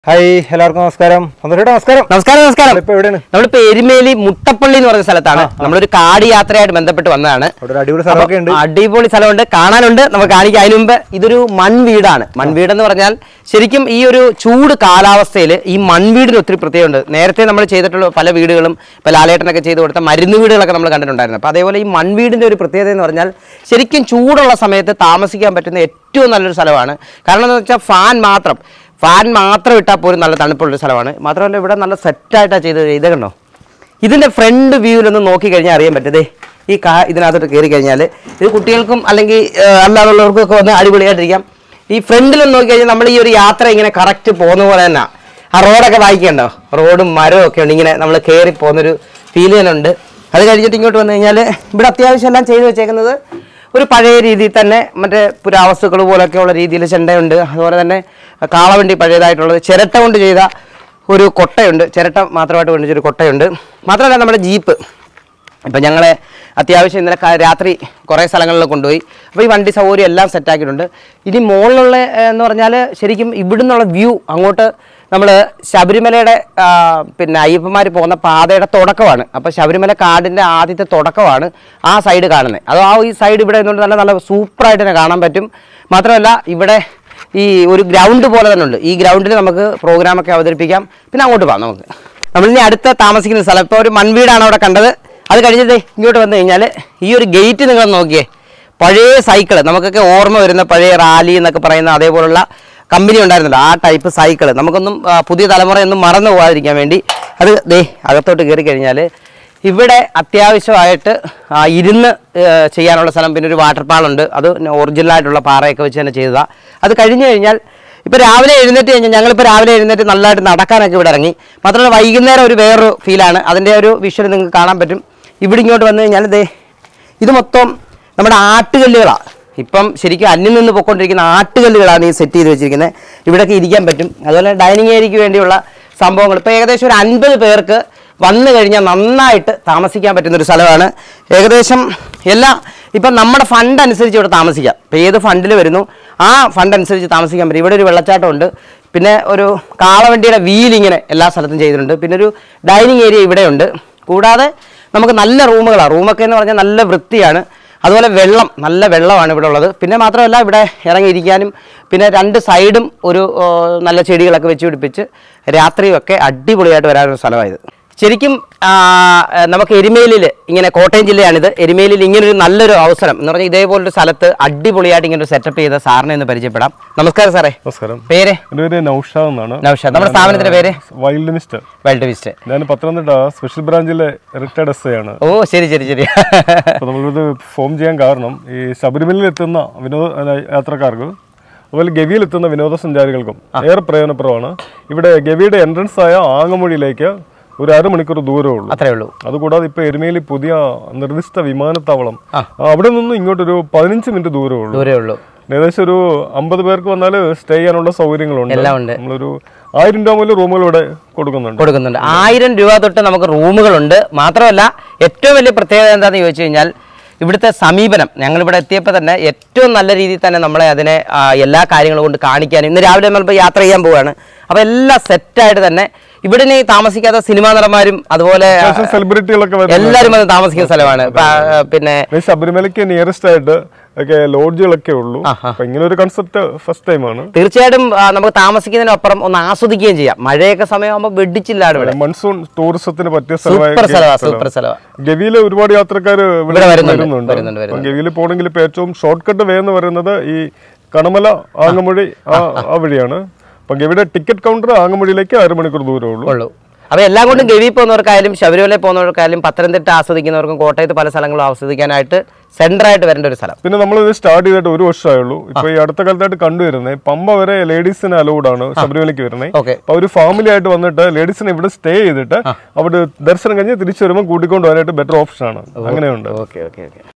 Hi എല്ലാവർക്കും നമസ്കാരം സന്തോഷേട്ടാ നമസ്കാരം നമസ്കാരം നമസ്കാരം ഇപ്പൊ എവിടെയാണ് നമ്മളിപ്പോ എരുമേലി മുട്ടപ്പള്ളി എന്ന് പറഞ്ഞ സ്ഥലത്താണ് നമ്മളൊരു കാടി യാത്രയായിട്ട് ബന്ധപ്പെട്ട് വന്നതാണ് അവിടെ ഒരു അടിപൊളി സ്ഥലമൊക്കെ ഉണ്ട് അടിപൊളി സ്ഥലമുണ്ട് കാണാനുണ്ട് നമുക്ക് കാണിക്കാം അതിനു മുമ്പ് ഇതൊരു മൺവീടാണ് മൺവീടെന്ന് പറഞ്ഞാൽ ശരിക്കും ഈ ഒരു ചൂട് കാലാവസ്ഥയിൽ ഈ മൺവീടിന് ഒത്തിരി പ്രത്യേകമുണ്ട് നേരത്തെ നമ്മൾ ചെയ്തിട്ടുള്ള പല വീടുകളും ഇപ്പോൾ ലാലേട്ടനൊക്കെ ചെയ്ത് കൊടുത്ത മരുന്ന് വീടുകളൊക്കെ നമ്മൾ കണ്ടിട്ടുണ്ടായിരുന്നു അപ്പോൾ അതേപോലെ ഈ മൺവീടിൻ്റെ ഒരു പ്രത്യേകത എന്ന് പറഞ്ഞാൽ ശരിക്കും ചൂടുള്ള സമയത്ത് താമസിക്കാൻ പറ്റുന്ന ഏറ്റവും നല്ലൊരു സ്ഥലമാണ് കാരണം എന്ന് വെച്ചാൽ ഫാൻ മാത്രം ഫാൻ മാത്രം ഇട്ടാൽ പോലും നല്ല തണുപ്പുള്ളൊരു സ്ഥലമാണ് മാത്രമല്ല ഇവിടെ നല്ല സെറ്റായിട്ടാണ് ചെയ്ത് ഇത് കണ്ടോ ഇതിന്റെ ഫ്രണ്ട് വ്യൂവിലൊന്ന് നോക്കി കഴിഞ്ഞാൽ അറിയാൻ പറ്റതേ ഈ കാ ഇതിനകത്തോട്ട് കയറി കഴിഞ്ഞാൽ ഇത് കുട്ടികൾക്കും അല്ലെങ്കിൽ ഏഹ്, അല്ലാതുള്ളവർക്കും ഒക്കെ വന്ന് അടിപൊളിയായിട്ടിരിക്കാം ഈ ഫ്രണ്ടിലൊന്ന് നോക്കി കഴിഞ്ഞാൽ നമ്മൾ ഈ ഒരു യാത്ര ഇങ്ങനെ കറക്റ്റ് പോകുന്ന പോലെ തന്നെ ആ റോഡൊക്കെ വായിക്കണ്ടോ റോഡും മരവും ഒക്കെ ഉണ്ട് ഇങ്ങനെ നമ്മൾ കയറി പോകുന്നൊരു ഫീൽ തന്നെ ഉണ്ട് അത് കഴിഞ്ഞിട്ട് ഇങ്ങോട്ട് വന്നു കഴിഞ്ഞാൽ ഇവിടെ അത്യാവശ്യം എല്ലാം ചെയ്തു വെച്ചേക്കുന്നത് ഒരു പഴയ രീതിയിൽ തന്നെ മറ്റേ പുരാവസ്തുക്കൾ പോലൊക്കെയുള്ള രീതിയിൽ ചെണ്ടയുണ്ട് അതുപോലെ തന്നെ കാളവണ്ടി പഴയതായിട്ടുള്ളത് ചിരട്ട കൊണ്ട് ചെയ്ത ഒരു കൊട്ടയുണ്ട് ചിരട്ട മാത്രമായിട്ട് കൊണ്ടുവച്ചൊരു കൊട്ടയുണ്ട് മാത്രമല്ല നമ്മുടെ ജീപ്പ് ഇപ്പം ഞങ്ങളെ അത്യാവശ്യം ഇന്നലെ ക- രാത്രി കുറേ സ്ഥലങ്ങളിൽ കൊണ്ടുപോയി അപ്പോൾ ഈ വണ്ടി സൗകര്യം എല്ലാം സെറ്റാക്കിയിട്ടുണ്ട് ഇനി മുകളിലുള്ള ഏഹ്, എന്ന് പറഞ്ഞാൽ ശരിക്കും ഇവിടുന്നുള്ള വ്യൂ അങ്ങോട്ട് നമ്മൾ ശബരിമലയുടെ ആ, പിന്നെ അയ്യപ്പന്മാർ പോകുന്ന പാതയുടെ തുടക്കമാണ് അപ്പോൾ ശബരിമല കാടിൻ്റെ ആദ്യത്തെ തുടക്കമാണ് ആ സൈഡ് കാണുന്നത് അത് ആ ഈ സൈഡ് ഇവിടെ നിന്നുകൊണ്ട് നല്ല നല്ല സൂപ്പറായിട്ട് തന്നെ കാണാൻ പറ്റും മാത്രമല്ല ഇവിടെ ഈ ഒരു ഗ്രൗണ്ട് പോലെ തന്നെ ഉണ്ട് ഈ ഗ്രൗണ്ടിൽ നമുക്ക് പ്രോഗ്രാമൊക്കെ അവതരിപ്പിക്കാം പിന്നെ അങ്ങോട്ട് പോകാം നമുക്ക് നമ്മളിനി അടുത്ത താമസിക്കുന്ന സ്ഥലം ഇപ്പോൾ ഒരു മൺവീടാണ് അവിടെ കണ്ടത് അത് കഴിഞ്ഞിട്ട് ഇങ്ങോട്ട് വന്നു കഴിഞ്ഞാൽ ഈ ഒരു ഗേറ്റ് നിങ്ങൾ നോക്കിയേ പഴയ സൈക്കിൾ നമുക്കൊക്കെ ഓർമ്മ വരുന്ന പഴയ റാലി എന്നൊക്കെ പറയുന്ന അതേപോലുള്ള കമ്പനി ഉണ്ടായിരുന്നല്ലോ ആ ടൈപ്പ് സൈക്കിൾ നമുക്കൊന്നും ആ, പുതിയ തലമുറയൊന്നും മറന്നു പോകാതിരിക്കാൻ വേണ്ടി അത് ദേ അകത്തോട്ട് കയറി കഴിഞ്ഞാൽ ഇവിടെ അത്യാവശ്യമായിട്ട് ആ, ഇരുന്ന് ഏ, ചെയ്യാനുള്ള സ്ഥലം പിന്നെ ഒരു വാട്ടർ പാളുണ്ട് അത് ഒറിജിനലായിട്ടുള്ള പാറയൊക്കെ വെച്ച് തന്നെ ചെയ്തതാണ് അത് കഴിഞ്ഞ് കഴിഞ്ഞാൽ ഇപ്പോൾ രാവിലെ എഴുന്നേറ്റ് കഴിഞ്ഞാൽ ഞങ്ങളിപ്പോൾ രാവിലെ എഴുന്നേറ്റ് നല്ലതായിട്ട് നടക്കാനൊക്കെ ഇവിടെ ഇറങ്ങി മാത്രമല്ല വൈകുന്നേരം ഒരു വേറൊരു ഫീലാണ് അതിൻ്റെ ഒരു വിഷ്വൽ നിങ്ങൾക്ക് കാണാൻ പറ്റും ഇവിടെ ഇങ്ങോട്ട് വന്നു കഴിഞ്ഞാൽ ദേ ഇത് മൊത്തം നമ്മുടെ ആട്ടുകല്ലുകളാണ് ഇപ്പം ശരിക്കും അന്യം നിന്ന് പൊയ്ക്കൊണ്ടിരിക്കുന്ന ആട്ടുകല്ലുകളാണ് ഈ സെറ്റ് ചെയ്ത് വെച്ചിരിക്കുന്നത് ഇവിടെയൊക്കെ ഇരിക്കാൻ പറ്റും അതുപോലെ ഡൈനിങ് ഏരിയയ്ക്ക് വേണ്ടിയുള്ള സംഭവങ്ങൾ ഇപ്പോൾ ഏകദേശം ഒരു അൻപത് പേർക്ക് വന്നു കഴിഞ്ഞാൽ നന്നായിട്ട് താമസിക്കാൻ പറ്റുന്ന ഒരു സ്ഥലമാണ് ഏകദേശം എല്ലാ ഇപ്പം നമ്മുടെ ഫണ്ട് അനുസരിച്ച് ഇവിടെ താമസിക്കാം ഇപ്പം ഏത് ഫണ്ടിൽ വരുന്നു ആ ഫണ്ട് അനുസരിച്ച് താമസിക്കാൻ പറ്റും ഇവിടെ ഒരു വെള്ളച്ചാട്ടമുണ്ട് പിന്നെ ഒരു കാളവണ്ടിയുടെ വീൽ ഇങ്ങനെ എല്ലാ സ്ഥലത്തും ചെയ്തിട്ടുണ്ട് പിന്നെ ഒരു ഡൈനിങ് ഏരിയ ഇവിടെയുണ്ട് കൂടാതെ നമുക്ക് നല്ല റൂമുകളാണ് റൂമൊക്കെ എന്ന് പറഞ്ഞാൽ നല്ല വൃത്തിയാണ് അതുപോലെ വെള്ളം നല്ല വെള്ളമാണ് ഇവിടെ ഉള്ളത് പിന്നെ മാത്രമല്ല ഇവിടെ ഇറങ്ങിയിരിക്കാനും പിന്നെ രണ്ട് സൈഡും ഒരു ഓ, നല്ല ചെടികളൊക്കെ വെച്ച് പിടിപ്പിച്ച് രാത്രിയൊക്കെ അടിപൊളിയായിട്ട് വരാനൊരു സ്ഥലമായത് ശരിക്കും ആ, നമുക്ക് എരുമേലിൽ ഇങ്ങനെ കോട്ടയം ജില്ലയാണിത് എരുമേലിൽ ഇങ്ങനൊരു നല്ലൊരു അവസരം എന്ന് പറഞ്ഞാൽ ഇതേപോലൊരു സ്ഥലത്ത് അടിപൊളിയായിട്ട് ഇങ്ങനെ ഒരു സെറ്റപ്പ് ചെയ്ത സാറിനെ ഒന്ന് പരിചയപ്പെടാം നമസ്കാരം സാറേ നമസ്കാരം പേര് എൻ്റെ പേര് നൌഷാദ് എന്നാണ് നൗഷാദ് നമ്മുടെ സ്ഥാപനത്തിന്റെ പേര് വൈൽഡ് മിസ്റ്റർ വൈൽഡ് വിസ്റ്റ് ഞാൻ പത്തനംതിട്ട സ്പെഷ്യൽ ബ്രാഞ്ചിലെ റിട്ടയർഡ് എസ് ഐ ആണ് ഓ ശരി ശരി ശരി അപ്പോൾ നമ്മളിത് ഫോം ചെയ്യാൻ കാരണം ഈ ശബരിമലയിൽ എത്തുന്ന വിനോദ അല്ല, യാത്രക്കാർക്ക് അതുപോലെ ഗവിയിൽ എത്തുന്ന വിനോദസഞ്ചാരികൾക്കും ഏറെ പ്രയോജനപ്രദമാണ് ഇവിടെ ഗവിയുടെ എൻട്രൻസ് ആയ ആങ്ങമൊഴിയിലേക്ക് ഒരു അരമണിക്കൂർ ദൂരമേ ഉള്ളൂ അത്രേ ഉള്ളൂ അതുകൂടാതെ ഇപ്പൊ എരുമേലി പുതിയ നിർദ്ദിഷ്ട വിമാനത്താവളം അവിടെ നിന്നും ഇങ്ങോട്ടൊരു പതിനഞ്ച് മിനിറ്റ് ദൂരമേ ഉള്ളൂ ദൂരേ ഉള്ളൂ ഏകദേശം ഒരു അമ്പത് പേർക്ക് വന്നാൽ സ്റ്റേ ചെയ്യാനുള്ള സൗകര്യങ്ങളുണ്ട് എല്ലാം ഉണ്ട്. നമ്മളൊരു ആയിരം രൂപ മുതൽ റൂമുകൾ ഇവിടെ കൊടുക്കുന്നുണ്ട് കൊടുക്കുന്നുണ്ട് ആയിരം രൂപ തൊട്ട് നമുക്ക് റൂമുകളുണ്ട് മാത്രമല്ല ഏറ്റവും വലിയ പ്രത്യേകത എന്താണെന്ന് ചോദിച്ചു കഴിഞ്ഞാൽ ഇവിടുത്തെ സമീപനം ഞങ്ങളിവിടെ എത്തിയപ്പോൾ തന്നെ ഏറ്റവും നല്ല രീതിയിൽ തന്നെ നമ്മളെ അതിനെ ആ, എല്ലാ കാര്യങ്ങളും കൊണ്ട് കാണിക്കാനും ഇന്ന് രാവിലെ നമ്മളിപ്പോൾ യാത്ര ചെയ്യാൻ പോവുകയാണ് അപ്പോൾ എല്ലാം സെറ്റായിട്ട് തന്നെ ഇവിടെ ഇനി താമസിക്കാത്ത സിനിമാ നടന്മാരും അതുപോലെ അത്യാവശ്യം സെലിബ്രിറ്റികളൊക്കെ വരുന്ന എല്ലാവരും വന്ന് താമസിക്കുന്ന സ്ഥലമാണ് ഇപ്പൊ, ആ, പിന്നെ ഈ ശബരിമലയ്ക്ക് നിയറസ്റ്റ് ആയിട്ട് ഒക്കെ ലോഡ്ജുകളൊക്കെ ഉള്ളൂ അപ്പൊ ഇങ്ങനെ ഒരു കൺസെപ്റ്റ് ഫസ്റ്റ് ടൈമാണ് തീർച്ചയായിട്ടും ആ, നമുക്ക് താമസിക്കുന്നതിനൊപ്പം ഒന്ന് ആസ്വദിക്കുകയും ചെയ്യാം മഴയൊക്കെ സമയമാകുമ്പോൾ വെടിച്ചില്ലാണ് ഇവിടെ മൺസൂൺ ടൂറിസത്തിന് പറ്റിയ സൂപ്പർ സ്ഥലമാണ് സ്ഥലമായി സൂപ്പർ സ്ഥലമാണ് ഗവിയിലെ ഒരുപാട് യാത്രക്കാർ ഇവിടെ വരുന്നുണ്ട്, വരുന്നുണ്ട്, അപ്പം ഗവിയിൽ പോകണമെങ്കിൽ ഇപ്പൊ ഏറ്റവും ഷോർട്ട് കട്ട് വേ എന്ന് പറയുന്നത് ഈ കണമല ആങ്ങമൊഴി ആ ആ വഴിയാണ് അപ്പം ഗവിയുടെ ടിക്കറ്റ് കൗണ്ടർ ആങ്ങമൊഴിയിലേക്ക് അരമണിക്കൂർ ദൂരമേ ഉള്ളൂ ഉള്ളൂ അപ്പൊ എല്ലാം കൊണ്ടും ഗവി പോകുന്നവർക്കായാലും ശബരിമല പോകുന്നവർക്കായാലും പത്തനംതിട്ട ആസ്വദിക്കുന്നവർക്കും കോട്ടയത്ത് പല സ്ഥലങ്ങളും ആസ്വദിക്കാനായിട്ട് സെന്റർ ആയിട്ട് വരേണ്ട ഒരു സ്ഥലം പിന്നെ നമ്മൾ ഇത് സ്റ്റാർട്ട് ചെയ്തിട്ട് ഒരു വർഷമായുള്ളൂ ഇപ്പൊ ഈ അടുത്ത കാലത്തായിട്ട് കണ്ടുവരുന്നത് പമ്പ വരെ ലേഡീസിന് അലൗഡ് ആണ് ശബരിമലയ്ക്ക് വരുന്നത് ഓക്കെ അപ്പൊ ഒരു ഫാമിലി ആയിട്ട് വന്നിട്ട് ലേഡീസിനെ ഇവിടെ സ്റ്റേ ചെയ്തിട്ട് അവിടെ ദർശനം കഴിഞ്ഞ് തിരിച്ചു വരുമ്പോൾ കൂട്ടിക്കൊണ്ട് വരാനായിട്ട് ബെറ്റർ ഓപ്ഷൻ ആണ് അങ്ങനെയുണ്ട് ഓക്കെ ഓക്കെ ഓക്കെ